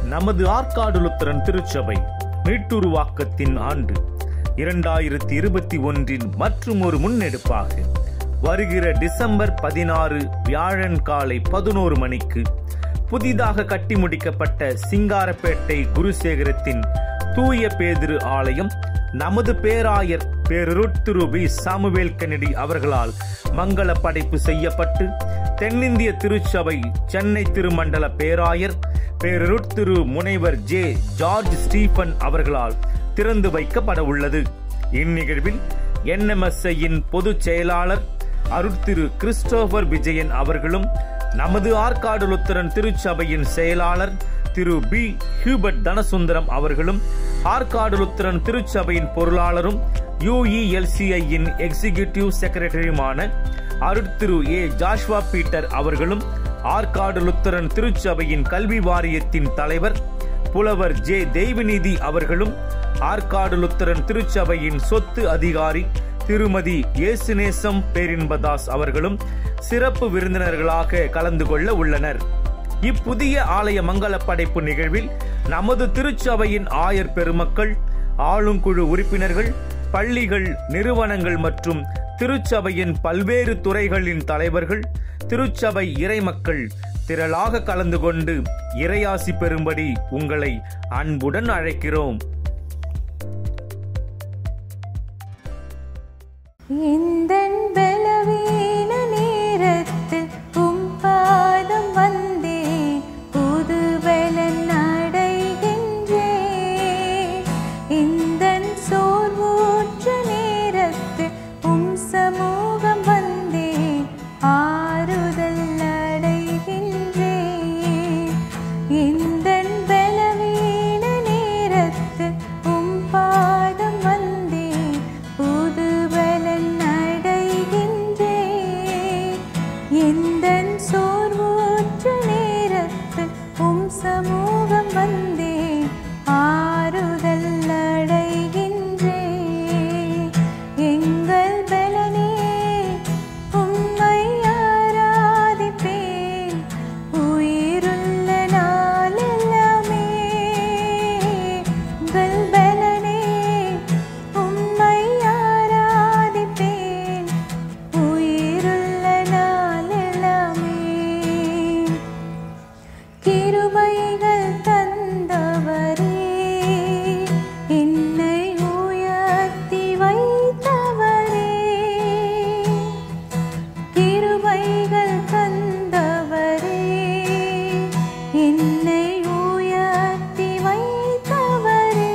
நமது ஆற்காடு லுத்தரன் திருச்சபை மீட்டுருவாக்கத்தின் ஆண்டு இரண்டாயிரத்தி இருபத்தி ஒன்றின் மற்றும் ஒரு முன்னெடுப்பாக வருகிற டிசம்பர் பதினாறு வியாழன் காலை பதினோரு மணிக்கு புதிதாக கட்டி முடிக்கப்பட்ட சிங்காரப்பேட்டை குருசேகரத்தின் தூய பேதிரு ஆலயம் நமது பேராயர் பேரருட்திரு பி சாமுவேல் கென்னடி அவர்களால் மங்கள படைப்பு செய்யப்பட்டு தென்னிந்திய திருச்சபை சென்னை திருமண்டல பேராயர் பேரருட்திரு முனைவர் ஜே ஜார்ஜ் ஸ்டீபன் அவர்களால் திறந்து வைக்கப்பட உள்ளது இந்நிகழ்வில் என்எம்எஸ்ஐயின் பொதுச் செயலாளர் அருட்திரு கிறிஸ்டோபர் விஜயன் அவர்களும் நமது ஆற்காடு லுத்தரன் திருச்சபையின் செயலாளர் திரு பி ஹியூபர்ட் தனசுந்தரம் அவர்களும் ஆற்காடு லுத்தரன் திருச்சபையின் பொருளாளரும் யுஇஎல்சிஐயின் எக்ஸிகியூட்டிவ் செக்ரட்டரியுமான அருட்திரு ஏ ஜாஷ்வா பீட்டர் அவர்களும் ஆற்காடு லுத்தரன் திருச்சபையின் கல்வி வாரியத்தின் தலைவர் புலவர் ஜே தெய்வநீதி அவர்களும் ஆற்காடு லுத்தரன் திருச்சபையின் சொத்து அதிகாரி திருமதி இயேசுநேசம் பேரின்பதாஸ் அவர்களும் சிறப்பு விருந்தினர்களாக கலந்து கொள்ள உள்ளனர் இப்புதிய ஆலய மங்கள படைப்பு நிகழ்வில் நமது திருச்சபையின் ஆயர் பெருமக்கள் ஆளுங்குழு உறுப்பினர்கள் பள்ளிகள் நிறுவனங்கள் மற்றும் திருச்சபையின் பல்வேறு துறைகளின் தலைவர்கள் திருச்சபை இறைமக்கள் திரளாக கலந்து கொண்டு இறையாசி பெறும்படி உங்களை அன்புடன் அழைக்கிறோம் எந்தன் பலவீன நேரத்தில் உம் பாதம் வந்தேன் புது பலன் அடைகின்றேன் எந்தன் சோர்வூற்ற நேரத்தில் உம் சமூகம் வந்தேன் ஆறுதல் அடைகின்றேன் எந்தன் பலவீன நேரத்தில் உம் பாதம் வந்தேன் புது பலன் அடைகின்றேன் எந்தன் சோர்வூற்ற நேரத்தில் உம் சமூகம் வந்தேன் ஆறுதல் அடைகின்றேன் எங்கள் பலனே உம்மை ஆராதிப்பேன் உயிருள்ள நாளெல்லாமே எங்கள் பலனே உம்மை ஆராதிப்பேன் உயிருள்ள நாளெல்லாமே கிருபைகள் தந்தவரே என்னை உயர்த்தி வைத்தவரே கிருபைகள் தந்தவரே என்னை உயர்த்தி வைத்தவரே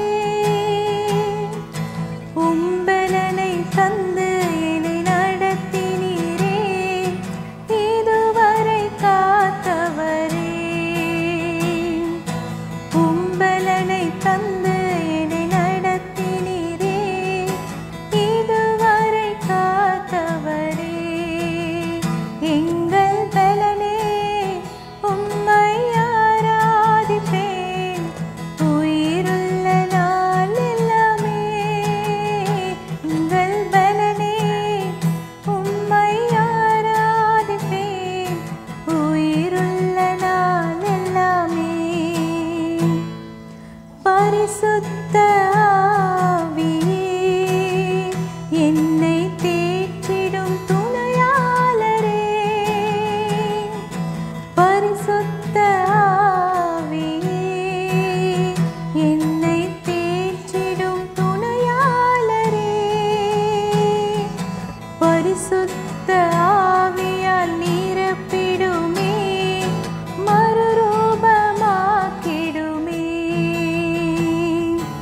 உம்பலனை தந்து என்னை நடத்தினீரே இதுவரை காத்தவரே உம்பலனை தந்து என்னை நடத்தினீரே இதுவரை காத்தவரே எங்கள் பலனே உம்மை ஆராதிப்பேன் உயிருள்ள நாளெல்லாமே எங்கள் பலனே உம்மை ஆராதிப்பேன் உயிருள்ள நாளெல்லாமே பரிசுத்த ஆவியே என்னை தேற்றிடும் துணையாளரே பரிசுத்த ஆவியே என்னை தேற்றிடும் துணையாளரே பரிசுத்த ஆவியால் நிரப்பிடுமே மறுரூபமாக்கிடுமே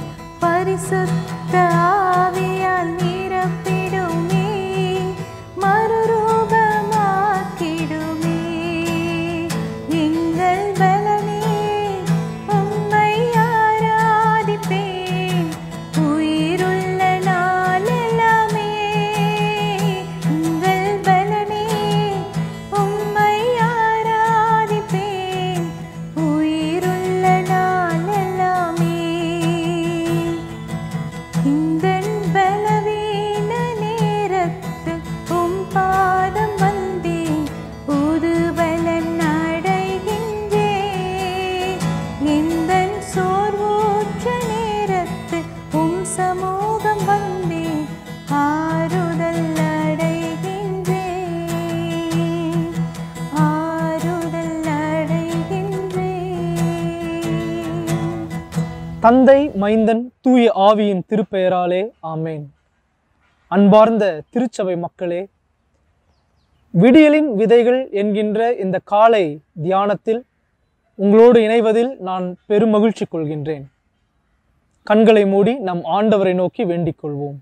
தந்தை மைந்தன் தூய ஆவியின் திருப்பெயராலே ஆமேன் அன்பார்ந்த திருச்சபை மக்களே விடியலின் விதைகள் என்கின்ற இந்த காலை தியானத்தில் உங்களோடு இணைவதில் நான் பெருமகிழ்ச்சி கொள்கின்றேன் கண்களை மூடி நம் ஆண்டவரை நோக்கி வேண்டிக் கொள்வோம்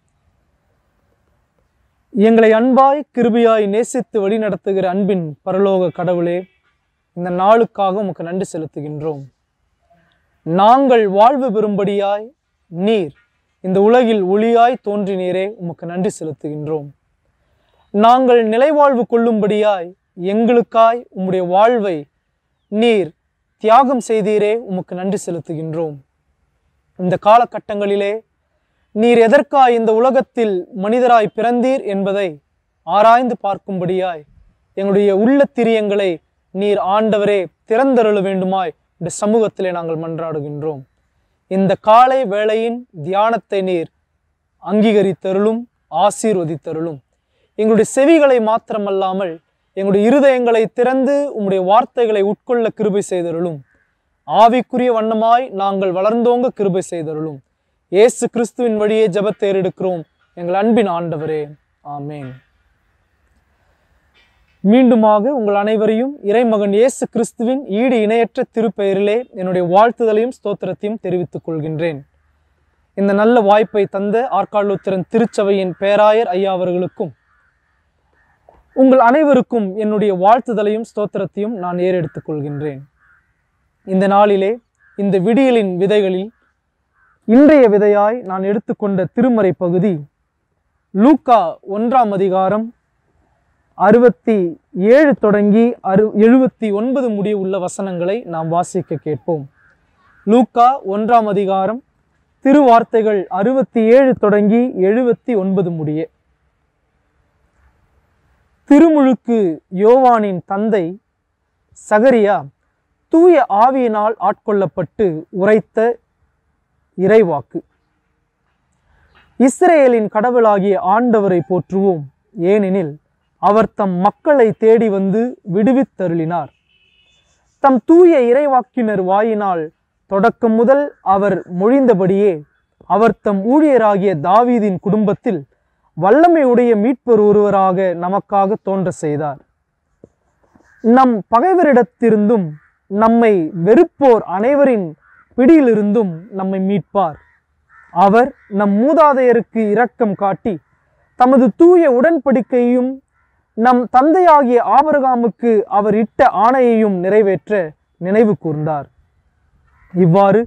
எங்களை அன்பாய் கிருபியாய் நேசித்து வழிநடத்துகிற அன்பின் பரலோக கடவுளே இந்த நாளுக்காக உமக்கு நன்றி செலுத்துகின்றோம் நாங்கள் வாழ்வு பெறும்படியாய் நீர் இந்த உலகில் ஒளியாய் தோன்றினீரே உமக்கு நன்றி செலுத்துகின்றோம் நாங்கள் நிலைவாழ்வு கொள்ளும்படியாய் எங்களுக்காய் உம்முடைய வாழ்வை நீர் தியாகம் செய்தீரே உமக்கு நன்றி செலுத்துகின்றோம் இந்த காலகட்டங்களிலே நீர் எதற்காய் இந்த உலகத்தில் மனிதராய் பிறந்தீர் என்பதை ஆராய்ந்து பார்க்கும்படியாய் எங்களுடைய உள்ள திரியங்களை நீர் ஆண்டவரே திறந்தருள வேண்டுமாய் இந்த சமூகத்திலே நாங்கள் மன்றாடுகின்றோம் இந்த காலை வேளையின் தியானத்தை நீர் அங்கீகரித்தருளும் ஆசீர்வதித்தருளும் எங்களுடைய செவிகளை மாத்திரமல்லாமல் எங்களுடைய இருதயங்களை திறந்து உம்முடைய வார்த்தைகளை உட்கொள்ள கிருபை செய்தருளும் ஆவிக்குரிய வண்ணமாய் நாங்கள் வளர்ந்தோங்க கிருபை செய்தருளும் இயேசு கிறிஸ்துவின் வழியே ஜெபத்தை எடுக்கிறோம் எங்கள் அன்பின் ஆண்டவரே ஆமேன் மீண்டுமாக உங்கள் அனைவரையும் இறைமகன் இயேசு கிறிஸ்துவின் ஈடு இணையற்ற திருப்பெயரிலே என்னுடைய வாழ்த்துதலையும் ஸ்தோத்திரத்தையும் தெரிவித்துக் கொள்கின்றேன் இந்த நல்ல வாய்ப்பை தந்த ஆற்காடுத்திறன் திருச்சபையின் பேராயர் ஐயா அவர்களுக்கும் உங்கள் அனைவருக்கும் என்னுடைய வாழ்த்துதலையும் ஸ்தோத்திரத்தையும் நான் ஏறெடுத்துக் கொள்கின்றேன் இந்த நாளிலே இந்த விடியலின் விதைகளில் இன்றைய விதையாய் நான் எடுத்துக்கொண்ட திருமறை பகுதி லூக்கா ஒன்றாம் அதிகாரம் அறுபத்தி ஏழு தொடங்கி அறு எழுபத்தி ஒன்பது முடிய உள்ள வசனங்களை நாம் வாசிக்க கேட்போம் லூக்கா ஒன்றாம் அதிகாரம் திருவார்த்தைகள் அறுபத்தி ஏழு தொடங்கி எழுபத்தி ஒன்பது முடிய திருமுழுக்கு யோவானின் தந்தை சகரியா தூய ஆவியினால் ஆட்கொள்ளப்பட்டு உரைத்த இறைவாக்கு இஸ்ரேலின் கடவுளாகிய ஆண்டவரை போற்றுவோம் ஏனெனில் அவர் தம் மக்களை தேடி வந்து விடுவித்தருளினார் தம் தூய இறைவாக்கினர் வாயினால் தொடக்கம் முதல் அவர் மொழிந்தபடியே அவர் தம் ஊழியராகிய தாவீதின் குடும்பத்தில் வல்லமையுடைய மீட்பர் ஒருவராக நமக்காக தோன்ற செய்தார் நம் பகைவரிடத்திருந்தும் நம்மை வெறுப்போர் அனைவரின் பிடியிலிருந்தும் நம்மை மீட்பார் அவர் நம் மூதாதையருக்கு இரக்கம் காட்டி தமது தூய உடன்படிக்கையும் நம் தந்தையாகிய ஆபரகாமுக்கு அவர் இட்ட ஆணையையும் நிறைவேற்ற நினைவு கூர்ந்தார் இவ்வாறு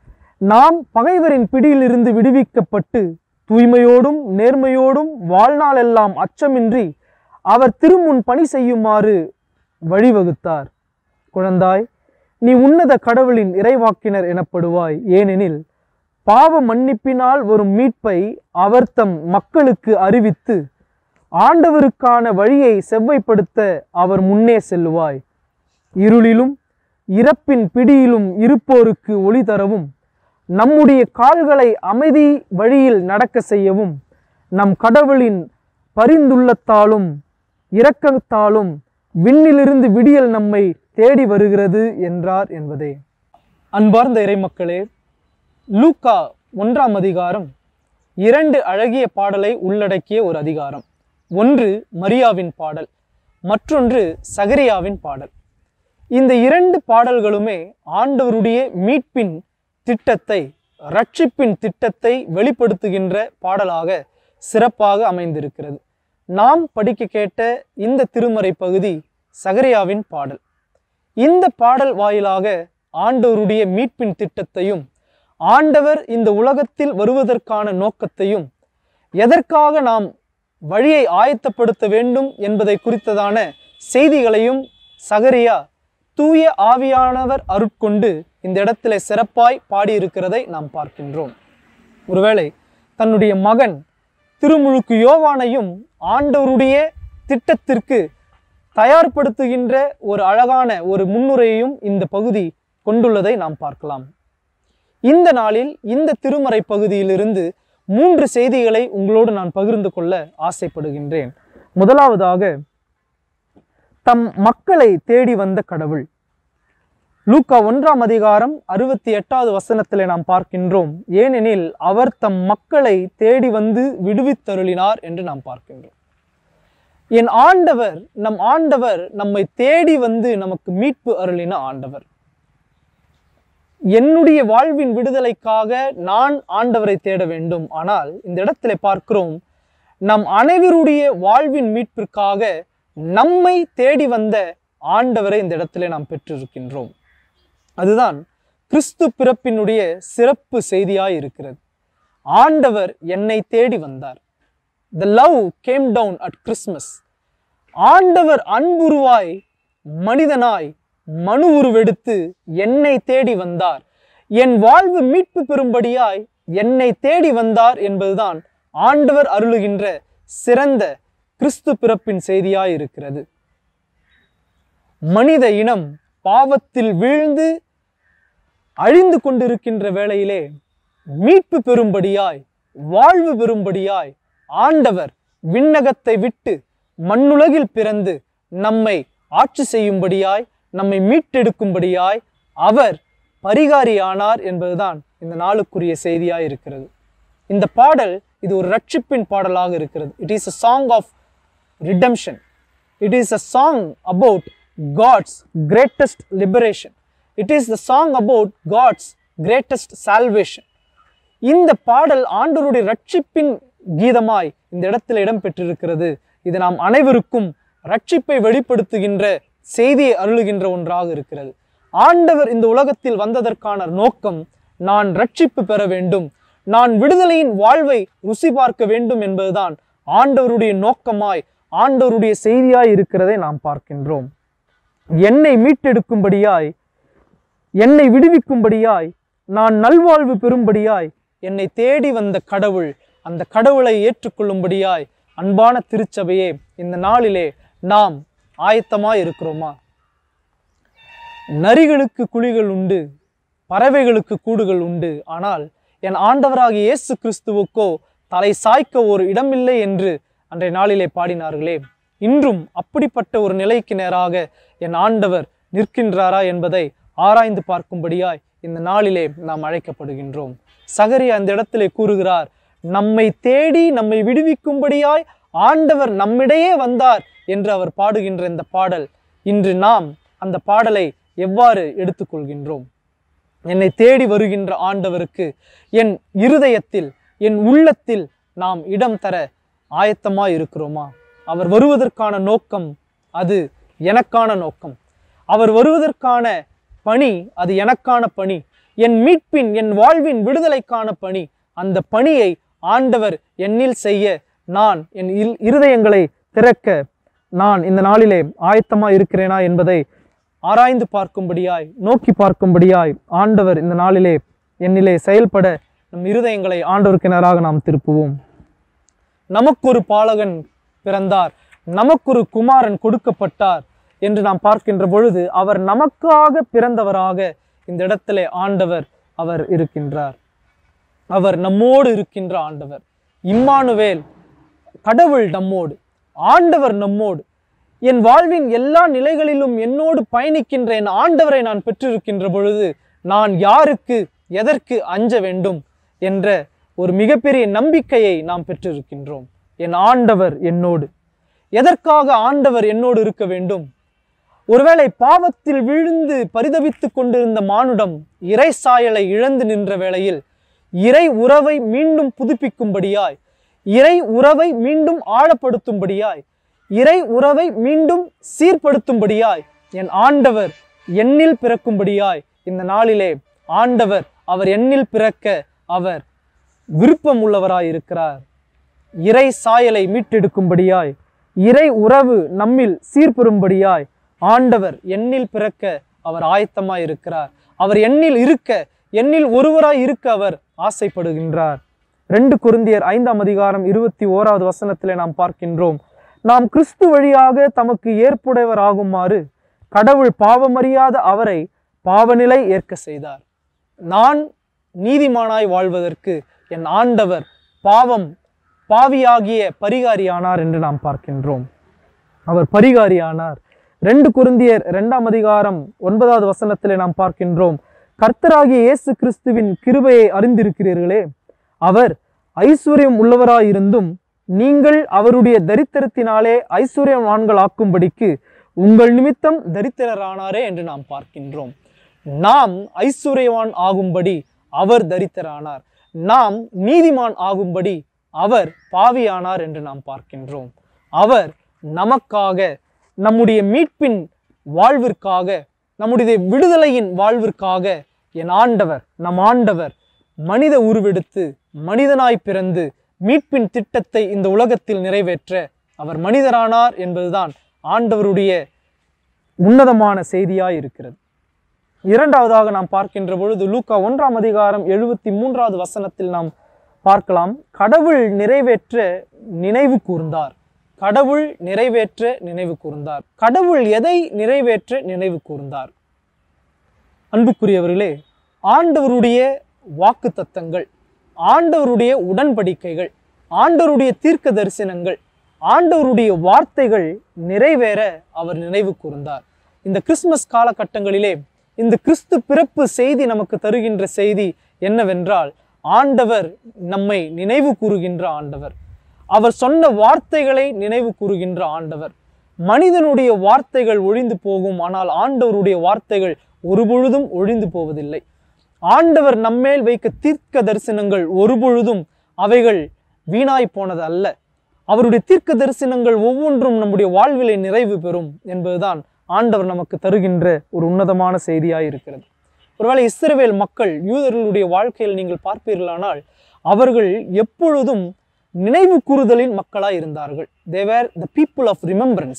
நாம் பகைவரின் பிடியிலிருந்து விடுவிக்கப்பட்டு தூய்மையோடும் நேர்மையோடும் வாழ்நாளெல்லாம் அச்சமின்றி அவர் திருமுன் பணி செய்யுமாறு வழிவகுத்தார் குழந்தாய் நீ உன்னத கடவுளின் இறைவாக்கினர் எனப்படுவாய் ஏனெனில் பாவ மன்னிப்பினால் வரும் மீட்பை அவர் தம் மக்களுக்கு அறிவித்து ஆண்டவருக்கான வழியை செவ்வைப்படுத்த அவர் முன்னே செல்லுவாய் இருளிலும் இறப்பின் பிடியிலும் இருப்போருக்கு ஒளி தரவும் நம்முடைய கால்களை அமைதி வழியில் நடக்க செய்யவும் நம் கடவுளின் பரிந்துள்ளத்தாலும் இரக்கத்தாலும் விண்ணிலிருந்து விடியல் நம்மை தேடி வருகிறது என்றார் என்பதே அன்பார்ந்த இறைமக்களே லூக்கா ஒன்றாம் அதிகாரம் இரண்டு அழகிய பாடலை உள்ளடக்கிய ஒரு அதிகாரம் ஒன்று மரியாவின் பாடல் மற்றொன்று சகரியாவின் பாடல் இந்த இரண்டு பாடல்களுமே ஆண்டவருடைய மீட்பின் திட்டத்தை ரட்சிப்பின் திட்டத்தை வெளிப்படுத்துகின்ற பாடலாக சிறப்பாக அமைந்திருக்கிறது நாம் படிக்க கேட்ட இந்த திருமறை பகுதி சகரியாவின் பாடல் இந்த பாடல் வாயிலாக ஆண்டவருடைய மீட்பின் திட்டத்தையும் ஆண்டவர் இந்த உலகத்தில் வருவதற்கான நோக்கத்தையும் எதற்காக நாம் வழியை ஆயத்தப்படுத்த வேண்டும் என்பதை குறித்ததான செய்திகளையும் சகரியா தூய ஆவியானவர் அருட்கொண்டு இந்த இடத்திலே சிறப்பாய் பாடியிருக்கிறதை நாம் பார்க்கின்றோம் ஒருவேளை தன்னுடைய மகன் திருமுழுக்கு யோவானையும் ஆண்டவருடைய திட்டத்திற்கு தயார்படுத்துகின்ற ஒரு அழகான ஒரு முன்னுரையையும் இந்த பகுதி கொண்டுள்ளதை நாம் பார்க்கலாம் இந்த நாளில் இந்த திருமறை பகுதியிலிருந்து மூன்று செய்திகளை உங்களோடு நான் பகிர்ந்து கொள்ள ஆசைப்படுகின்றேன் முதலாவதாக தம் மக்களை தேடி வந்த கடவுள் லூக்கா ஒன்றாம் அதிகாரம் அறுபத்தி எட்டாவது வசனத்திலே நாம் பார்க்கின்றோம் ஏனெனில் அவர் தம் மக்களை தேடி வந்து விடுவித்தருளினார் என்று நாம் பார்க்கின்றோம் என் ஆண்டவர் நம் ஆண்டவர் நம்மை தேடி வந்து நமக்கு மீட்பு அருளின ஆண்டவர் என்னுடைய வாழ்வின் விடுதலைக்காக நான் ஆண்டவரை தேட வேண்டும் ஆனால் இந்த இடத்திலே பார்க்கிறோம் நம் அனைவருடைய வாழ்வின் மீட்பிற்காக நம்மை தேடி வந்த ஆண்டவரை இந்த இடத்திலே நாம் பெற்றிருக்கின்றோம் அதுதான் கிறிஸ்து பிறப்பினுடைய சிறப்பு செய்தியாய் இருக்கிறது ஆண்டவர் என்னை தேடி வந்தார் the love came down at Christmas ஆண்டவர் அன்புருவாய் மனிதனாய் மனு உருவெடுத்து என்னை தேடி வந்தார் என் வாழ்வு மீட்பு பெறும்படியாய் என்னை தேடி வந்தார் என்பதுதான் ஆண்டவர் அருளுகின்ற சிறந்த கிறிஸ்து பிறப்பின் செய்தியாய் இருக்கிறது மனித இனம் பாவத்தில் வீழ்ந்து அழிந்து கொண்டிருக்கின்ற வேளையிலே மீட்பு பெறும்படியாய் வாழ்வு பெறும்படியாய் ஆண்டவர் விண்ணகத்தை விட்டு மண்ணுலகில் பிறந்து நம்மை ஆட்சி செய்யும்படியாய் நம்மை மீட்டெடுக்கும்படியாய் அவர் பரிகாரியானார் என்பதுதான் இந்த நாளுக்குரிய செய்தியாய் இருக்கிறது இந்த பாடல் இது ஒரு ரட்சிப்பின் பாடலாக இருக்கிறது it is a song of redemption it is a song about God's greatest liberation it is the song about God's greatest salvation இந்த பாடல் ஆண்டவருடைய ரட்சிப்பின் கீதமாய் இந்த இடத்தில் இடம்பெற்றிருக்கிறது இது நாம் அனைவருக்கும் ரட்சிப்பை வெளிப்படுத்துகின்ற செய்தியை அருளுகின்ற ஒன்றாக இருக்கிறது ஆண்டவர் இந்த உலகத்தில் வந்ததற்கான நோக்கம் நான் ரட்சிப்பு பெற வேண்டும் நான் விடுதலையின் வாழ்வை ருசி பார்க்க வேண்டும் என்பதுதான் ஆண்டவருடைய நோக்கமாய் ஆண்டவருடைய செய்தியாய் இருக்கிறதை நாம் பார்க்கின்றோம் என்னை மீட்டெடுக்கும்படியாய் என்னை விடுவிக்கும்படியாய் நான் நல்வாழ்வு பெறும்படியாய் என்னை தேடி வந்த கடவுள் அந்த கடவுளை ஏற்றுக்கொள்ளும்படியாய் அன்பான திருச்சபையே இந்த நாளிலே நாம் ஆயத்தமாய் இருக்கிறோமா நரிகளுக்கு குழிகள் உண்டு பறவைகளுக்கு கூடுகள் உண்டு ஆனால் என் ஆண்டவராகிய இயேசு கிறிஸ்துவுக்கோ தலை சாய்க்க ஒரு இடமில்லை என்று அன்றைய நாளிலே பாடினார்களே இன்றும் அப்படிப்பட்ட ஒரு நிலைக்கு நேராக என் ஆண்டவர் நிற்கின்றாரா என்பதை ஆராய்ந்து பார்க்கும்படியாய் இந்த நாளிலே நாம் அழைக்கப்படுகின்றோம் சகரி அந்த இடத்திலே கூறுகிறார் நம்மை தேடி நம்மை விடுவிக்கும்படியாய் ஆண்டவர் நம்மிடையே வந்தார் என்று அவர் பாடுகின்ற இந்த பாடல் இன்று நாம் அந்த பாடலை எவ்வாறு எடுத்துக்கொள்கின்றோம் என்னை தேடி வருகின்ற ஆண்டவருக்கு என் இருதயத்தில் என் உள்ளத்தில் நாம் இடம் தர ஆயத்தமாய் இருக்கிறோமா அவர் வருவதற்கான நோக்கம் அது எனக்கான நோக்கம் அவர் வருவதற்கான பணி அது எனக்கான பணி என் மீட்பின் என் வாழ்வின் விடுதலைக்கான பணி அந்த பணியை ஆண்டவர் என்னில் செய்ய நான் என் இல்- இருதயங்களை திறக்க நான் இந்த நாளிலே ஆயத்தமாய் இருக்கிறேனா என்பதை ஆராய்ந்து பார்க்கும்படியாய் நோக்கி பார்க்கும்படியாய் ஆண்டவர் இந்த நாளிலே என்னிலே செயல்பட நம் இருதயங்களை ஆண்டவருக்கு நேராக நாம் திருப்புவோம் நமக்கொரு பாலகன் பிறந்தார் நமக்கொரு குமாரன் கொடுக்கப்பட்டார் என்று நாம் பார்க்கின்ற பொழுது அவர் நமக்காக பிறந்தவராக இந்த இடத்திலே ஆண்டவர் அவர் இருக்கின்றார் அவர் நம்மோடு இருக்கின்ற ஆண்டவர் இம்மானுவேல் கடவுள் நம்மோடு ஆண்டவர் நம்மோடு என் வாழ்வின் எல்லா நிலைகளிலும் என்னோடு பயணிக்கின்ற என் ஆண்டவரை நான் பெற்றிருக்கின்ற பொழுது நான் யாருக்கு எதற்கு அஞ்ச வேண்டும் என்ற ஒரு மிகப்பெரிய நம்பிக்கையை நாம் பெற்றிருக்கின்றோம் என் ஆண்டவர் என்னோடு எதற்காக ஆண்டவர் என்னோடு இருக்க வேண்டும் ஒருவேளை பாவத்தில் விழுந்து பரிதவித்துக் கொண்டிருந்த மானுடம் இறை சாயலை இழந்து நின்ற வேளையில் இறை உறவை மீண்டும் புதுப்பிக்கும்படியாய் இறை உறவை மீண்டும் ஆழப்படுத்தும்படியாய் இறை உறவை மீண்டும் சீர்படுத்தும்படியாய் என் ஆண்டவர் என்னில் பிறக்கும்படியாய் இந்த நாளிலே ஆண்டவர் அவர் என்னில் பிறக்க அவர் விருப்பம் உள்ளவராய் இருக்கிறார் இறை சாயலை மீட்டெடுக்கும்படியாய் இறை உறவு நம்மில் சீர்பெறும்படியாய் ஆண்டவர் எண்ணில் பிறக்க அவர் ஆயத்தமாய் இருக்கிறார் அவர் எண்ணில் இருக்க எண்ணில் ஒருவராய் இருக்க அவர் ஆசைப்படுகின்றார் ரெண்டு குருந்தியர் ஐந்தாம் அதிகாரம் இருபத்தி ஓராவது வசனத்திலே நாம் பார்க்கின்றோம் நாம் கிறிஸ்து வழியாக தமக்கு ஏற்புடையவராகுமாறு கடவுள் பாவமறியாத அவரை பாவநிலை ஏற்க செய்தார் நான் நீதிமானாய் வாழ்வதற்கு என் ஆண்டவர் பாவம் பாவியாகிய பரிகாரியானார் என்று நாம் பார்க்கின்றோம் அவர் பரிகாரியானார் ரெண்டு குருந்தியர் இரண்டாம் அதிகாரம் ஒன்பதாவது வசனத்திலே நாம் பார்க்கின்றோம் கர்த்தராகிய இயேசு கிறிஸ்துவின் கிருபையை அறிந்திருக்கிறீர்களே அவர் ஐஸ்வர்யம் உள்ளவராயிருந்தும் நீங்கள் அவருடைய தரித்திரத்தினாலே ஐஸ்வர்யவான்கள் ஆக்கும்படிக்கு உங்கள் நிமித்தம் தரித்திரரானாரே என்று நாம் பார்க்கின்றோம் நாம் ஐஸ்வர்யவான் ஆகும்படி அவர் தரித்திரானார் நாம் நீதிமான் ஆகும்படி அவர் பாவியானார் என்று நாம் பார்க்கின்றோம் அவர் நமக்காக நம்முடைய மீட்பின் வாழ்விற்காக நம்முடைய விடுதலையின் வாழ்விற்காக என் ஆண்டவர் நம் ஆண்டவர் மனித உருவெடுத்து மனிதனாய் பிறந்து மீட்பின் திட்டத்தை இந்த உலகத்தில் நிறைவேற்ற அவர் மனிதரானார் என்பதுதான் ஆண்டவருடைய உன்னதமான செய்தியாய் இருக்கிறது இரண்டாவதாக நாம் பார்க்கின்ற பொழுது லூக்கா ஒன்றாம் அதிகாரம் எழுபத்தி மூன்றாவது வசனத்தில் நாம் பார்க்கலாம் கடவுள் நிறைவேற்ற நினைவு கூர்ந்தார் கடவுள் நிறைவேற்ற நினைவு கூர்ந்தார் கடவுள் எதை நிறைவேற்ற நினைவு கூர்ந்தார் அன்புக்குரியவர்களே ஆண்டவருடைய வாக்கு தத்தங்கள் ஆண்டவருடைய உடன்படிக்கைகள் ஆண்டவருடைய தீர்க்க தரிசனங்கள் ஆண்டவருடைய வார்த்தைகள் நிறைவேற அவர் நினைவு கூர்ந்தார் இந்த கிறிஸ்மஸ் காலகட்டங்களிலே இந்த கிறிஸ்து பிறப்பு செய்தி நமக்கு தருகின்ற செய்தி என்னவென்றால் ஆண்டவர் நம்மை நினைவு கூறுகின்ற ஆண்டவர் அவர் சொன்ன வார்த்தைகளை நினைவு கூறுகின்ற ஆண்டவர் மனிதனுடைய வார்த்தைகள் ஒழிந்து போகும் ஆனால் ஆண்டவருடைய வார்த்தைகள் ஒருபொழுதும் ஒழிந்து போவதில்லை ஆண்டவர் நம்மேல் வைக்க தீர்க்க தரிசனங்கள் ஒருபொழுதும் அவைகள் வீணாய் போனது அல்ல அவருடைய தீர்க்க தரிசனங்கள் ஒவ்வொன்றும் நம்முடைய வாழ்விலை நிறைவு பெறும் என்பதுதான் ஆண்டவர் நமக்கு தருகின்ற ஒரு உன்னதமான செய்தியாய் இருக்கிறது ஒருவேளை இஸ்ரவேல் மக்கள் யூதர்களுடைய வாழ்க்கையில் நீங்கள் பார்ப்பீர்களானால் அவர்கள் எப்பொழுதும் நினைவு கூறுதலின் மக்களாய் இருந்தார்கள் they were the people of remembrance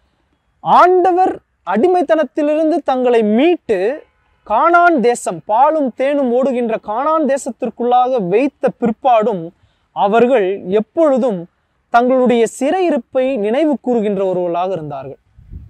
ஆண்டவர் அடிமைத்தனத்திலிருந்து தங்களை மீட்டு கானான் தேசம் பாலும் தேனும் ஓடுகின்ற கானான் தேசத்திற்குள்ளாக வைத்த பிற்பாடும் அவர்கள் எப்பொழுதும் தங்களுடைய சிறையிருப்பை நினைவு கூறுகின்றவர்களாக இருந்தார்கள்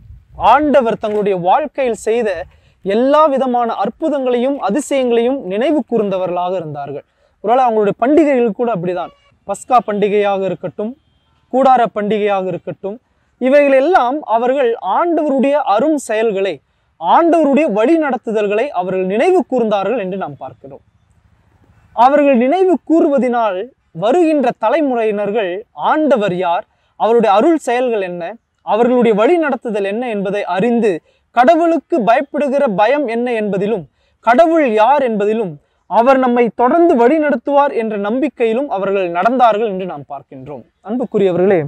ஆண்டவர் தங்களுடைய வாழ்க்கையில் செய்த எல்லா விதமான அற்புதங்களையும் அதிசயங்களையும் நினைவு கூர்ந்தவர்களாக இருந்தார்கள் ஒருவேளை அவங்களுடைய பண்டிகைகள் கூட அப்படிதான் பஸ்கா பண்டிகையாக இருக்கட்டும் கூடார பண்டிகையாக இருக்கட்டும் இவைகள் எல்லாம் அவர்கள் ஆண்டவருடைய அரும் செயல்களை ஆண்டவருடைய வழி நடத்துதல்களை அவர்கள் நினைவு கூர்ந்தார்கள் என்று நாம் பார்க்கிறோம் அவர்கள் நினைவு கூறுவதினால் வருகின்ற தலைமுறையினர்கள் ஆண்டவர் யார் அவருடைய அருள் செயல்கள் என்ன அவர்களுடைய வழி நடத்துதல் என்ன என்பதை அறிந்து கடவுளுக்கு பயப்படுகிற பயம் என்ன என்பதிலும் கடவுள் யார் என்பதிலும் அவர் நம்மை தொடர்ந்து வழி நடத்துவார் என்ற நம்பிக்கையிலும் அவர்கள் நடந்தார்கள் என்று நாம் பார்க்கின்றோம் அன்புக்குரியவர்களே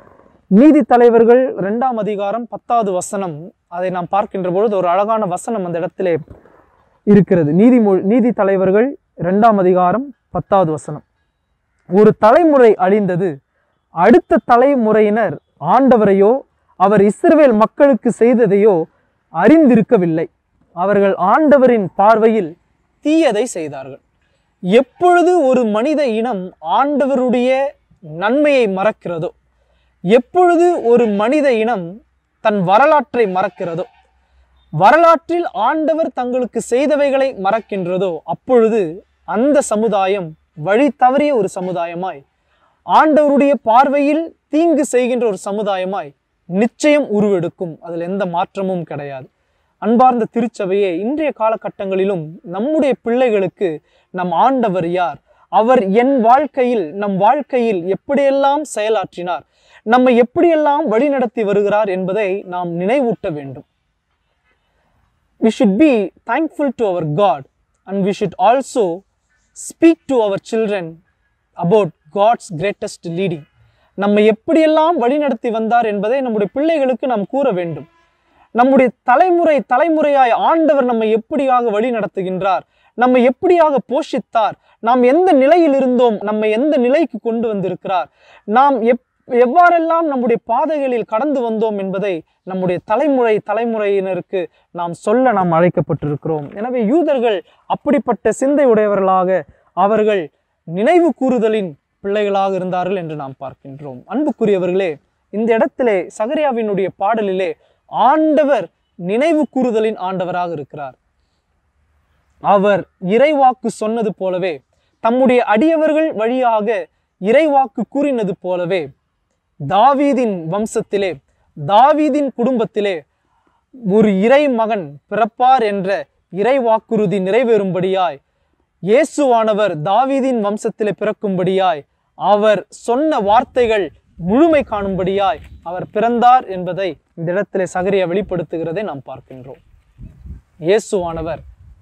நீதி தலைவர்கள் இரண்டாம் அதிகாரம் பத்தாவது வசனம் அதை நாம் பார்க்கின்ற பொழுது ஒரு அழகான வசனம் அந்த இடத்திலே இருக்கிறது நீதிமொழி நீதி தலைவர்கள் இரண்டாம் அதிகாரம் பத்தாவது வசனம் ஒரு தலைமுறை அழிந்தது அடுத்த தலைமுறையினர் ஆண்டவரையோ அவர் இஸ்ரவேல் மக்களுக்கு செய்ததையோ அறிந்திருக்கவில்லை அவர்கள் ஆண்டவரின் பார்வையில் தீயதை செய்தார்கள் எப்பொழுது ஒரு மனித இனம் ஆண்டவருடைய நன்மையை மறக்கிறதோ எப்பொழுது ஒரு மனித இனம் தன் வரலாற்றை மறக்கிறதோ வரலாற்றில் ஆண்டவர் தங்களுக்கு செய்தவைகளை மறக்கின்றதோ அப்பொழுது அந்த சமுதாயம் வழி தவறிய ஒரு சமுதாயமாய் ஆண்டவருடைய பார்வையில் தீங்கு செய்கின்ற ஒரு சமுதாயமாய் நிச்சயம் உருவெடுக்கும் அதில் எந்த மாற்றமும் கிடையாது அன்பார்ந்த திருச்சபையே இன்றைய காலகட்டங்களிலும் நம்முடைய பிள்ளைகளுக்கு நம் ஆண்டவர் யார் அவர் என் வாழ்க்கையில் நம் வாழ்க்கையில் எப்படியெல்லாம் செயலாற்றினார் நம்மை எப்படியெல்லாம் வழிநடத்தி வருகிறார் என்பதை நாம் நினைவூட்ட வேண்டும் we should be thankful to our God and we should also speak to our children about God's greatest leading. நம்மை எப்படியெல்லாம் வழிநடத்தி வந்தார் என்பதை நம்முடைய பிள்ளைகளுக்கு நாம் கூற வேண்டும் நம்முடைய தலைமுறை தலைமுறையாய் ஆண்டவர் நம்மை எப்படியாக வழி நடத்துகின்றார் நம்மை எப்படியாக போஷித்தார் நாம் எந்த நிலையில் இருந்தோம் நம்மை எந்த நிலைக்கு கொண்டு வந்திருக்கிறார் நாம் எப் எவ்வாறெல்லாம் நம்முடைய பாதைகளில் கடந்து வந்தோம் என்பதை நம்முடைய தலைமுறை தலைமுறையினருக்கு நாம் சொல்ல நாம் அழைக்கப்பட்டிருக்கிறோம் எனவே யூதர்கள் அப்படிப்பட்ட சிந்தை உடையவர்களாக அவர்கள் நினைவு கூறுதலின் பிள்ளைகளாக இருந்தார்கள் என்று நாம் பார்க்கின்றோம் அன்புக்குரியவர்களே இந்த இடத்திலே சகரியாவினுடைய பாடலிலே ஆண்டவர் நினைவு கூறுதலின் ஆண்டவராக இருக்கிறார் அவர் இறைவாக்கு சொன்னது போலவே தம்முடைய அடியவர்கள் வழியாக இறைவாக்கு கூறினது போலவே தாவீதின் வம்சத்திலே தாவீதின் குடும்பத்திலே ஒரு இறை மகன் பிறப்பார் என்ற இறை வாக்குறுதி நிறைவேறும்படியாய் இயேசுவானவர் தாவீதின் வம்சத்திலே பிறக்கும்படியாய் அவர் சொன்ன வார்த்தைகள் முழுமை காணும்படியாய் அவர் பிறந்தார் என்பதை இந்த இடத்திலே சகரியா வெளிப்படுத்துகிறதை நாம் பார்க்கின்றோம் இயேசுவானவர்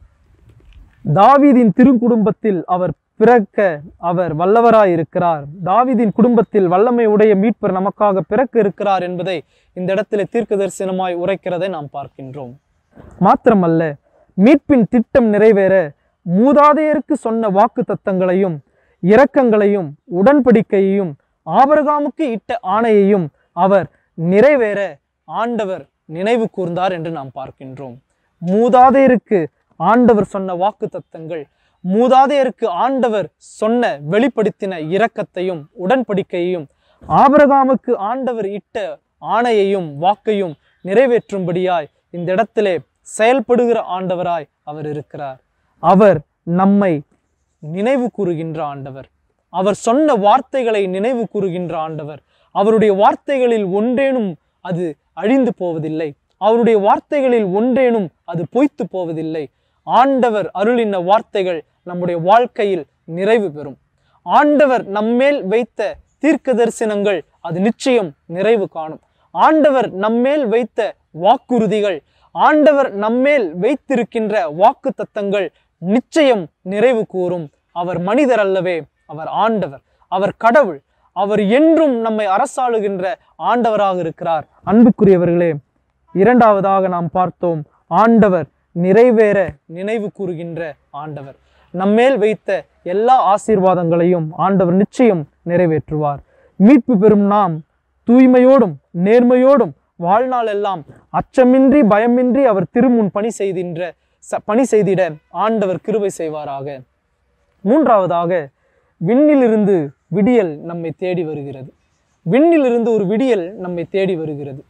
தாவீதின் திருக்குடும்பத்தில் அவர் பிறக்க அவர் வல்லவராய் இருக்கிறார் தாவீதின் குடும்பத்தில் வல்லமை உடைய மீட்பர் நமக்காக பிறக்க இருக்கிறார் என்பதை இந்த இடத்திலே தீர்க்க தரிசனமாய் உரைக்கிறதை நாம் பார்க்கின்றோம் மாத்திரமல்ல மீட்பின் திட்டம் நிறைவேற மூதாதையருக்கு சொன்ன வாக்கு தத்தங்களையும் இரக்கங்களையும் உடன்படிக்கையையும் ஆபரகாமுக்கு இட்ட ஆணையையும் அவர் நிறைவேற ஆண்டவர் நினைவு கூர்ந்தார் என்று நாம் பார்க்கின்றோம் மூதாதையருக்கு ஆண்டவர் சொன்ன வாக்கு தத்தங்கள் மூதாதையருக்கு ஆண்டவர் சொன்ன வெளிப்படுத்தின இரக்கத்தையும் உடன்படிக்கையையும் ஆபரகாமுக்கு ஆண்டவர் இட்ட ஆணையையும் வாக்கையும் நிறைவேற்றும்படியாய் இந்த இடத்திலே செயல்படுகிற ஆண்டவராய் அவர் இருக்கிறார் அவர் நம்மை நினைவு கூறுகின்ற ஆண்டவர் அவர் சொன்ன வார்த்தைகளை நினைவு கூறுகின்ற ஆண்டவர் அவருடைய வார்த்தைகளில் ஒன்றேனும் அது அழிந்து போவதில்லை அவருடைய வார்த்தைகளில் ஒன்றேனும் அது பொய்த்து போவதில்லை ஆண்டவர் அருளின வார்த்தைகள் நம்முடைய வாழ்க்கையில் நிறைவு பெறும் ஆண்டவர் நம்மேல் வைத்த தீர்க்க தரிசனங்கள் அது நிச்சயம் நிறைவு காணும் ஆண்டவர் நம்மேல் வைத்த வாக்குறுதிகள் ஆண்டவர் நம்மேல் வைத்திருக்கின்ற வாக்கு தத்தங்கள் நிச்சயம் நிறைவு கூறும் அவர் மனிதர் அல்லவே அவர் ஆண்டவர் அவர் கடவுள் அவர் என்றும் நம்மை அரசாளுகின்ற ஆண்டவராக இருக்கிறார் அன்புக்குரியவர்களே இரண்டாவதாக நாம் பார்த்தோம் ஆண்டவர் நிறைவேற நினைவு கூறுகின்ற ஆண்டவர் நம்மேல் வைத்த எல்லா ஆசீர்வாதங்களையும் ஆண்டவர் நிச்சயம் நிறைவேற்றுவார் மீட்பு பெறும் நாம் தூய்மையோடும் நேர்மையோடும் வாழ்நாள் எல்லாம் அச்சமின்றி பயமின்றி அவர் திருமுன் பணி செய்கின்ற ச பணி செய்திட ஆண்டவர் கிருபை செய்வாராக மூன்றாவதாக விண்ணிலிருந்து விடியல் நம்மை தேடி வருகிறது விண்ணிலிருந்து ஒரு விடியல் நம்மை தேடி வருகிறது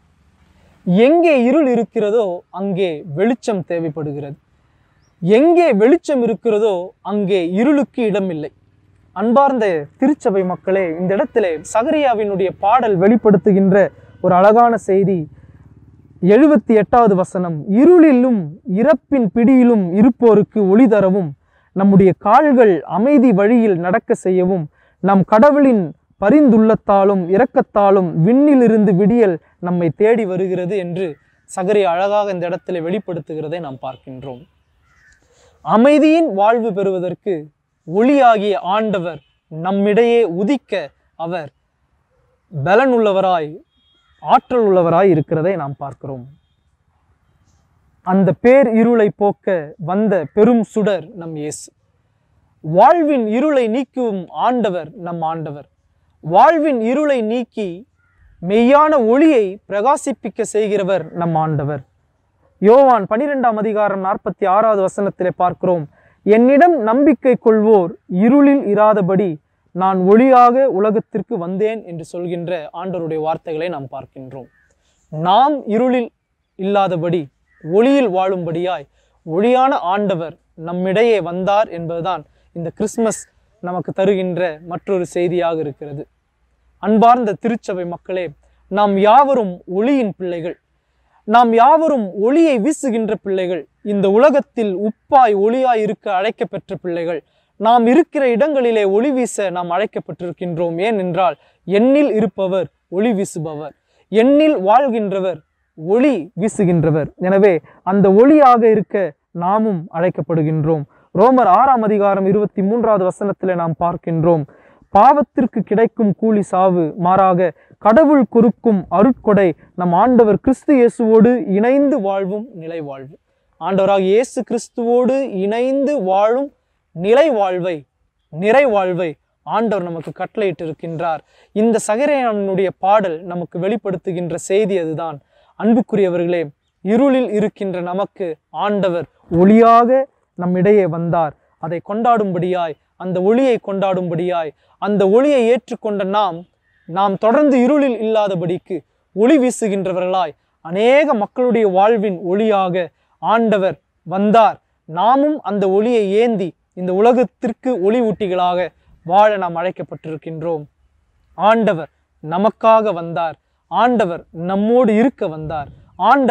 எங்கே இருள் இருக்கிறதோ அங்கே வெளிச்சம் தேவைப்படுகிறது எங்கே வெளிச்சம் இருக்கிறதோ அங்கே இருளுக்கு இடமில்லை அன்பார்ந்த திருச்சபை மக்களே இந்த இடத்திலே சகரியாவினுடைய பாடல் வெளிப்படுத்துகின்ற ஒரு அழகான செய்தி எழுபத்தி எட்டாவது வசனம் இருளிலும் இறப்பின் பிடியிலும் இருப்போருக்கு ஒளி தரவும் நம்முடைய கால்கள் அமைதி வழியில் நடக்க செய்யவும் நம் கடவுளின் பரிந்துள்ளத்தாலும் இரக்கத்தாலும் விண்ணிலிருந்து விடியல் நம்மை தேடி வருகிறது என்று சகரி அழகாக இந்த இடத்துல வெளிப்படுத்துகிறதை நாம் பார்க்கின்றோம் அமைதியின் வாழ்வு பெறுவதற்கு ஒளியாகிய ஆண்டவர் நம்மிடையே உதிக்க அவர் பலனுள்ளவராய் ஆற்றல் உள்ளவராய் இருக்கிறதை நாம் பார்க்கிறோம் அந்த பேர் இருளை போக்க வந்த பெரும் சுடர் நம் இயேசு வாழ்வின் இருளை நீக்கும் ஆண்டவர் நம் ஆண்டவர் வாழ்வின் இருளை நீக்கி மெய்யான ஒளியை பிரகாசிப்பிக்க செய்கிறவர் நம் ஆண்டவர் யோவான் பனிரெண்டாம் அதிகாரம் நாற்பத்தி ஆறாவது வசனத்திலே பார்க்கிறோம் என்னிடம் நம்பிக்கை கொள்வோர் இருளில் இராதபடி நான் ஒளியாக உலகத்திற்கு வந்தேன் என்று சொல்கின்ற ஆண்டவருடைய வார்த்தைகளை நாம் பார்க்கின்றோம் நாம் இருளில் இல்லாதபடி ஒளியில் வாழும்படியாய் ஒளியான ஆண்டவர் நம்மிடையே வந்தார் என்பதுதான் இந்த கிறிஸ்மஸ் நமக்கு தருகின்ற மற்றொரு செய்தியாக இருக்கிறது அன்பார்ந்த திருச்சபை மக்களே நாம் யாவரும் ஒளியின் பிள்ளைகள் நாம் யாவரும் ஒளியை வீசுகின்ற பிள்ளைகள் இந்த உலகத்தில் உப்பாய் ஒளியாய் இருக்க அழைக்கப்பெற்ற பிள்ளைகள் நாம் இருக்கிற இடங்களிலே ஒளி வீச நாம் அழைக்கப்பட்டிருக்கின்றோம் ஏனென்றால் எண்ணில் இருப்பவர் ஒளி வீசுபவர் எண்ணில் வாழ்கின்றவர் ஒளி வீசுகின்றவர் எனவே அந்த ஒளியாக இருக்க நாமும் அழைக்கப்படுகின்றோம் ரோமர் ஆறாம் அதிகாரம் இருபத்தி மூன்றாவது வசனத்திலே நாம் பார்க்கின்றோம் பாவத்திற்கு கிடைக்கும் கூலி சாவு மாறாக கடவுள் கொடுக்கும் அருட்கொடை நம் ஆண்டவர் கிறிஸ்து இயேசுவோடு இணைந்து வாழ்வும் நிலை வாழ்வு ஆண்டவராக இயேசு கிறிஸ்துவோடு இணைந்து வாழும் நிலை வாழ்வை நிறை வாழ்வை ஆண்டவர் நமக்கு கட்டளையிட்டு இருக்கின்றார் இந்த சகரையனுடைய பாடல் நமக்கு வெளிப்படுத்துகின்ற செய்தி அதுதான் அன்புக்குரியவர்களே இருளில் இருக்கின்ற நமக்கு ஆண்டவர் ஒளியாக நம்மிடையே வந்தார் அதை கொண்டாடும்படியாய் அந்த ஒளியை கொண்டாடும்படியாய் அந்த ஒளியை ஏற்றுக்கொண்ட நாம் நாம் தொடர்ந்து இருளில் இல்லாதபடிக்கு ஒளி வீசுகின்றவர்களாய் அநேக மக்களுடைய வாழ்வின் ஒளியாக ஆண்டவர் வந்தார் நாமும் அந்த ஒளியை ஏந்தி இந்த உலகத்திற்கு ஒளி ஊட்டிகளாக வாழ நாம் அழைக்கப்பட்டிருக்கின்றோம் ஆண்டவர் நமக்காக வந்தார் ஆண்டவர் நம்மோடு இருக்க வந்தார் ஆண்டவர்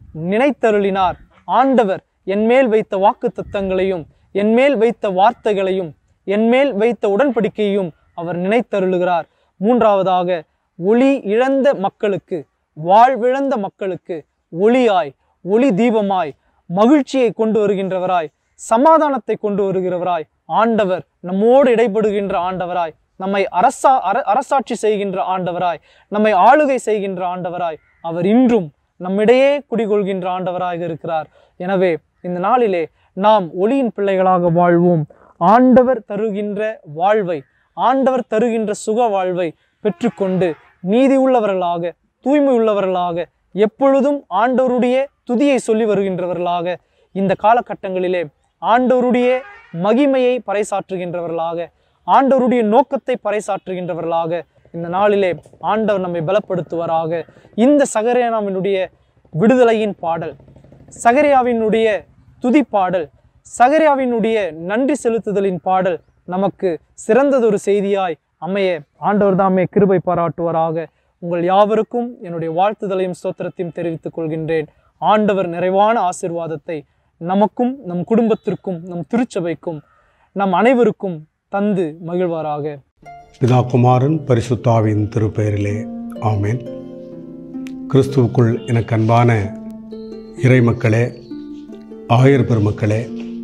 நினைத்தருளினார் ஆண்டவர் என்மேல் வைத்த வாக்கு தத்தங்களையும் என்மேல் வைத்த வார்த்தைகளையும் என்மேல் வைத்த உடன்படிக்கையும் அவர் நினைத்தருளுகிறார் மூன்றாவதாக ஒளி இழந்த மக்களுக்கு வாழ்விழந்த மக்களுக்கு ஒளியாய் ஒளி தீபமாய் மகிழ்ச்சியை கொண்டு வருகின்றவராய் சமாதானத்தை கொண்டு வருகிறவராய் ஆண்டவர் நம்மோடு இடைப்படுகின்ற ஆண்டவராய் நம்மை அரசா அர- அரசாட்சி செய்கின்ற ஆண்டவராய் நம்மை ஆளுகை செய்கின்ற ஆண்டவராய் அவர் இன்றும் நம்மிடையே குடிகொள்கின்ற ஆண்டவராக இருக்கிறார் எனவே இந்த நாளிலே நாம் ஒளியின் பிள்ளைகளாக வாழ்வோம் ஆண்டவர் தருகின்ற வாழ்வை ஆண்டவர் தருகின்ற சுக வாழ்வை பெற்றுக்கொண்டு நீதி உள்ளவர்களாக தூய்மை உள்ளவர்களாக எப்பொழுதும் ஆண்டவருடைய துதியை சொல்லி வருகின்றவர்களாக இந்த காலகட்டங்களிலே ஆண்டவருடைய மகிமையை பறைசாற்றுகின்றவர்களாக ஆண்டவருடைய நோக்கத்தை பறைசாற்றுகின்றவர்களாக இந்த நாளிலே ஆண்டவர் நம்மை பலப்படுத்துவாராக இந்த சகரேனாவினுடைய விடுதலையின் பாடல் சகரியாவினுடைய துதி பாடல் சகரியாவினுடைய நன்றி செலுத்துதலின் பாடல் நமக்கு சிறந்ததொரு செய்தியாய் அமைய ஆண்டவர் தாமே கிருபை பாராட்டுவாராக உங்கள் யாவருக்கும் என்னுடைய வாழ்த்துதலையும் ஸ்தோத்திரத்தையும் தெரிவித்துக் கொள்கின்றேன் ஆண்டவர் நிறைவான ஆசிர்வாதத்தை நமக்கும் நம் குடும்பத்திற்கும் நம் திருச்சபைக்கும் நம் அனைவருக்கும் தந்து மகிழ்வாராக பிதா குமாரன் பரிசுத்தாவின் திருப்பெயரிலே ஆமென் கிறிஸ்துவுக்குள் எனக்கு அன்பான இறைமக்களே ஆயர் பெருமக்களே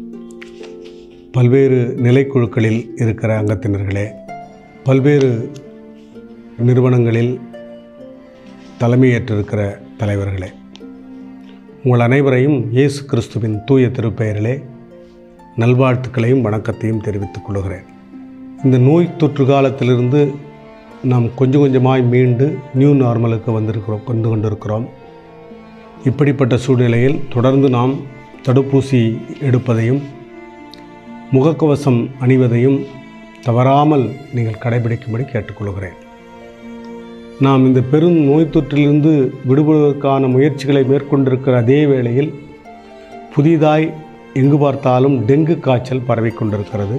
பல்வேறு நிலைக்குழுக்களில் இருக்கிற அங்கத்தினர்களே பல்வேறு நிறுவனங்களில் தலைமையேற்றிருக்கிற தலைவர்களே உங்கள் அனைவரையும் இயேசு கிறிஸ்துவின் தூய திருப்பெயரிலே நல்வாழ்த்துக்களையும் வணக்கத்தையும் தெரிவித்துக் கொள்கிறேன் இந்த நோய் தொற்று காலத்திலிருந்து நாம் கொஞ்சம் கொஞ்சமாய் மீண்டு நியூ நார்மலுக்கு வந்திருக்கிறோம் கொண்டு கொண்டிருக்கிறோம் இப்படிப்பட்ட சூழ்நிலையில் தொடர்ந்து நாம் தடுப்பூசி எடுப்பதையும் முகக்கவசம் அணிவதையும் தவறாமல் நீங்கள் கடைபிடிக்கும்படி கேட்டுக்கொள்கிறேன் நாம் இந்த பெரும் நோய் தொற்றிலிருந்து விடுபடுவதற்கான முயற்சிகளை மேற்கொண்டிருக்கிற அதே வேளையில் புதிதாய் எங்கு பார்த்தாலும் டெங்கு காய்ச்சல் பரவிக் கொண்டிருக்கிறது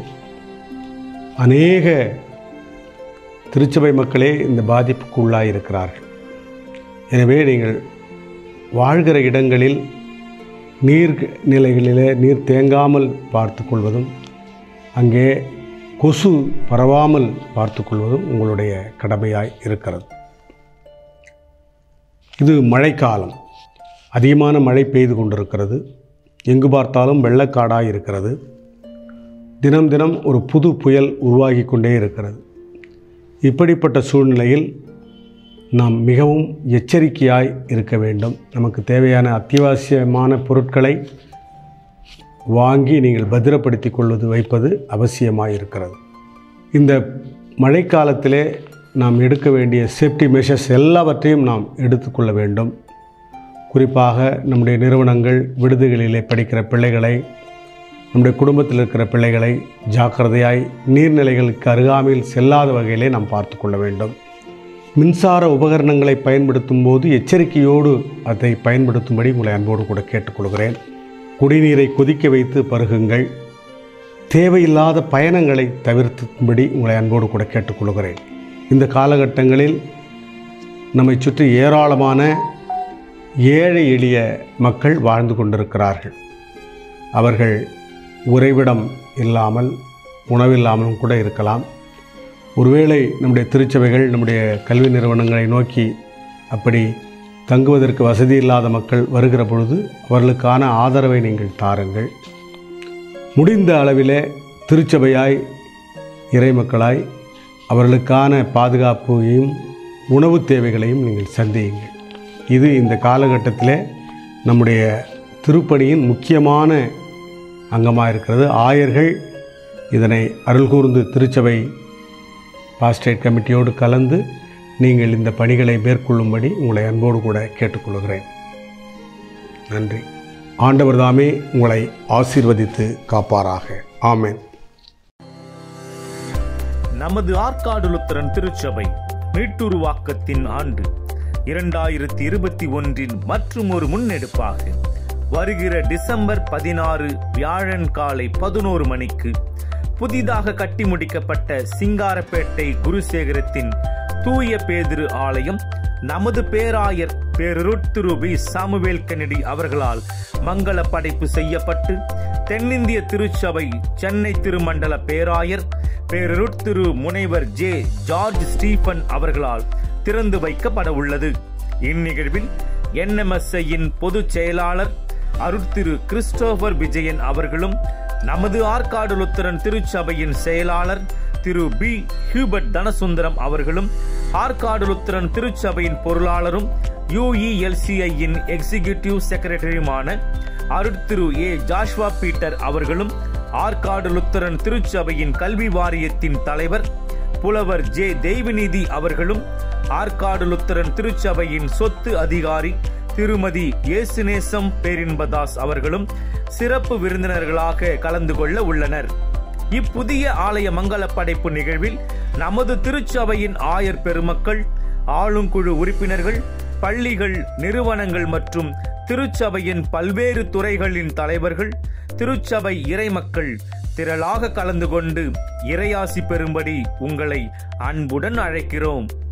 அநேக திருச்சபை மக்களே இந்த பாதிப்புக்கு உள்ளாயிருக்கிறார்கள் எனவே நீங்கள் வாழ்கிற இடங்களில் நீர் நிலைகளிலே நீர் தேங்காமல் பார்த்து கொள்வதும் அங்கே கொசு பரவாமல் பார்த்து கொள்வதும் உங்களுடைய கடமையாய் இருக்கிறது இது மழைக்காலம் அதிகமான மழை பெய்து கொண்டிருக்கிறது எங்கு பார்த்தாலும் வெள்ளக்காடாய் இருக்கிறது தினம் தினம் ஒரு புது புயல் உருவாகி கொண்டே இருக்கிறது இப்படிப்பட்ட சூழ்நிலையில் நாம் மிகவும் எச்சரிக்கையாய் இருக்க வேண்டும் நமக்கு தேவையான அத்தியாவசியமான பொருட்களை வாங்கி நீங்கள் பத்திரப்படுத்தி கொள்வது வைப்பது அவசியமாக இருக்கிறது இந்த மழைக்காலத்திலே நாம் எடுக்க வேண்டிய சேஃப்டி மெஷர்ஸ் எல்லாவற்றையும் நாம் எடுத்துக்கொள்ள வேண்டும் குறிப்பாக நம்முடைய நிறுவனங்கள் விடுதிகளிலே படிக்கிற பிள்ளைகளை நம்முடைய குடும்பத்தில் இருக்கிற பிள்ளைகளை ஜாக்கிரதையாய் நீர்நிலைகளுக்கு அருகாமையில் செல்லாத வகையிலே நாம் பார்த்து கொள்ள வேண்டும் மின்சார உபகரணங்களை பயன்படுத்தும் போது எச்சரிக்கையோடு அதை பயன்படுத்தும்படி உங்களை அன்போடு கூட கேட்டுக்கொள்கிறேன் குடிநீரை கொதிக்க வைத்து பருகுங்கள் தேவையில்லாத பயணங்களை தவிர்த்தும்படி உங்களை அன்போடு கூட கேட்டுக்கொள்கிறேன் இந்த காலகட்டங்களில் நம்மை சுற்றி ஏராளமான ஏழை எளிய மக்கள் வாழ்ந்து கொண்டிருக்கிறார்கள் அவர்கள் உறைவிடம் இல்லாமல் உணவில்லாமலும் கூட இருக்கலாம் ஒருவேளை நம்முடைய திருச்சபைகள் நம்முடைய கல்வி நிறுவனங்களை நோக்கி அப்படி தங்குவதற்கு வசதி இல்லாத மக்கள் வருகிற பொழுது அவர்களுக்கான ஆதரவை நீங்கள் தாருங்கள் முடிந்த அளவிலே திருச்சபையாய் இறைமக்களாய் அவர்களுக்கான பாதுகாப்பையும் உணவு தேவைகளையும் நீங்கள் சந்தியுங்கள் இது இந்த காலகட்டத்திலே நம்முடைய திருப்பணியின் முக்கியமான அங்கமாக இருக்கிறது ஆயர்கள் இதனை அருள்கூர்ந்து திருச்சபை பாஸ்டேட் கமிட்டியோடு கலந்து நீங்கள் இந்த பணிகளை மேற்கொள்ளும்படி உங்களை அன்போடு கூட கேட்டுக்கொள்கிறேன் நன்றி ஆண்டவர் தாமே உங்களை ஆசீர்வதித்து காப்பாராக ஆமென் நமது ஆற்காடு லுத்தரன் திருச்சபை மீட்டுருவாக்கத்தின் ஆண்டு இரண்டாயிரத்தி இருபத்தி ஒன்றின் மற்றும் ஒரு முன்னெடுப்பாக வருகிற டிசம்பர் பதினாறு வியாழன் காலை பதினோரு மணிக்கு புதிதாக கட்டி முடிக்கப்பட்ட சிங்காரப்பேட்டை குருசேகரத்தின் தூய பேதிரு ஆலயம் நமது பேராயர் பேருருட் திரு பி சாமுவேல் கென்னடி அவர்களால் மங்கள படைப்பு செய்யப்பட்டு தென்னிந்திய திருச்சபை சென்னை திருமண்டல பேராயர் பேருருட் திரு முனைவர் ஜே ஜார்ஜ் ஸ்டீபன் அவர்களால் திறந்து வைக்கப்பட உள்ளது இந்நிகழ்வில் என்எம்எஸ்ஐயின் பொதுச் செயலாளர் அருட்திரு கிறிஸ்டோபர் விஜயன் அவர்களும் நமது ஆற்காடு லுத்தரன் திருச்சபையின் செயலாளர் திரு பி ஹியூபர்ட் தனசுந்தரம் அவர்களும் ஆற்காடு லுத்தரன் திருச்சபையின் பொருளாளரும் யுஇஎல்சிஐயின் எக்ஸிகியூட்டிவ் செக்ரட்டரியுமான அருட்திரு ஏ ஜாஷ்வா பீட்டர் அவர்களும் ஆற்காடு லுத்தரன் திருச்சபையின் கல்வி வாரியத்தின் தலைவர் புலவர் ஜே தெய்வநீதி அவர்களும் ஆற்காடு லுத்தரன் திருச்சபையின் சொத்து அதிகாரி திருமதி இயேசுநேசம் பேரின்பதாஸ் அவர்களும் சிறப்பு விருந்தினர்களாக கலந்து கொள்ள உள்ளனர் இப்புதிய ஆலய மங்கள படைப்பு நிகழ்வில் நமது திருச்சபையின் ஆயர் பெருமக்கள் ஆளுங்குழு உறுப்பினர்கள் பள்ளிகள் நிறுவனங்கள் மற்றும் திருச்சபையின் பல்வேறு துறைகளின் தலைவர்கள் திருச்சபை இறைமக்கள் திரளாக கலந்து கொண்டு இறையாசி பெறும்படி உங்களை அன்புடன் அழைக்கிறோம்